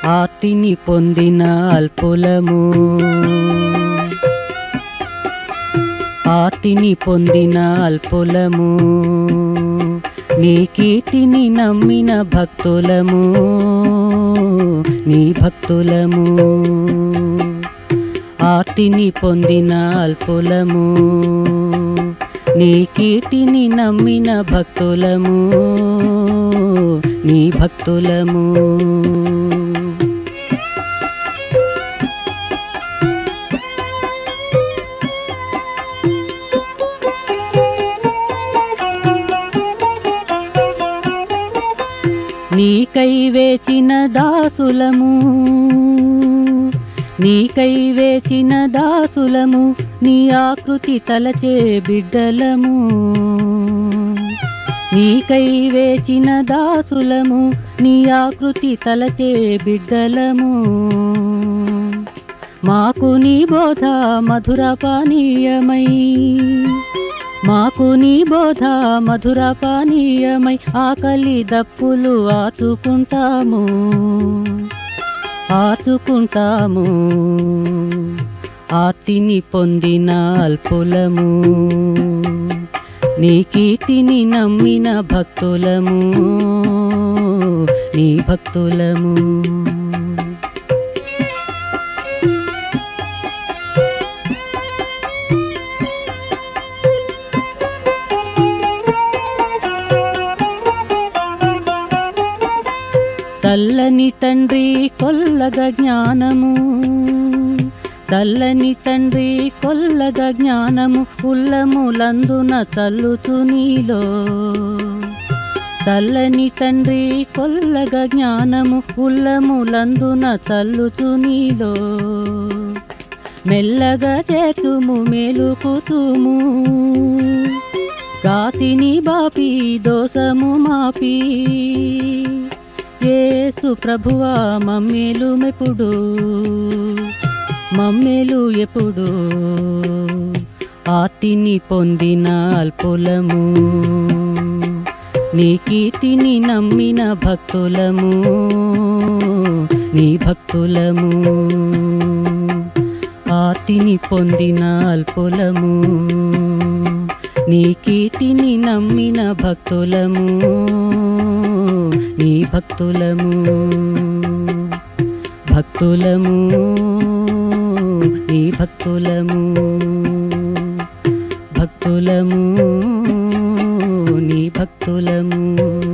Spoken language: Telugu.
ఆర్తిని పొందిన అల్పులము ఆర్తిని పొందిన అల్పులము నీ కీర్తిని నమ్మిన భక్తులము నీ భక్తులము ఆర్తిని పొందిన అల్పులము నీ కీర్తిని నమ్మిన భక్తులము నీ భక్తులము నీకై వేచిన దాసులము నీకై వేచిన దాసులము నీ ఆకృతి తలచే బిడ్డలము నీకై వేచిన దాసులము నీ ఆకృతి తలచే బిడ్డలము మాకు నీ బోధ మధుర పానీయమై మాకు నీ బోధ మధుర పానీయమై ఆకలి దప్పులు ఆచుకుంటాము ఆచుకుంటాము ఆర్తిని పొందిన అల్పులము నీ కీర్తిని నమ్మిన భక్తులము నీ భక్తులము చల్లని తండ్రి కొల్లగ జ్ఞానము చల్లని తండ్రి కొల్లగ జ్ఞానము ఉల్లములందున చల్లుతు నీలో చల్లని తండ్రి కొల్లగ జ్ఞానము ఉల్లములందున చల్లుతు నీలో మెల్లగా చేతుము మేలుకుతుము కాసిని బాపి దోసము మాపి యేసు ప్రభువా మమ్మేలు మెప్పుడు మమ్మేలు ఎప్పుడు ఆర్తిని పొందిన అల్పులము నీ కీర్తిని నమ్మిన భక్తులము నీ భక్తులము ఆర్తిని పొందిన అల్పులము నీ కీర్తిని నమ్మిన భక్తులము నీ భక్తులము భక్తులము నీ భక్తులము భక్తులము నీ భక్తులము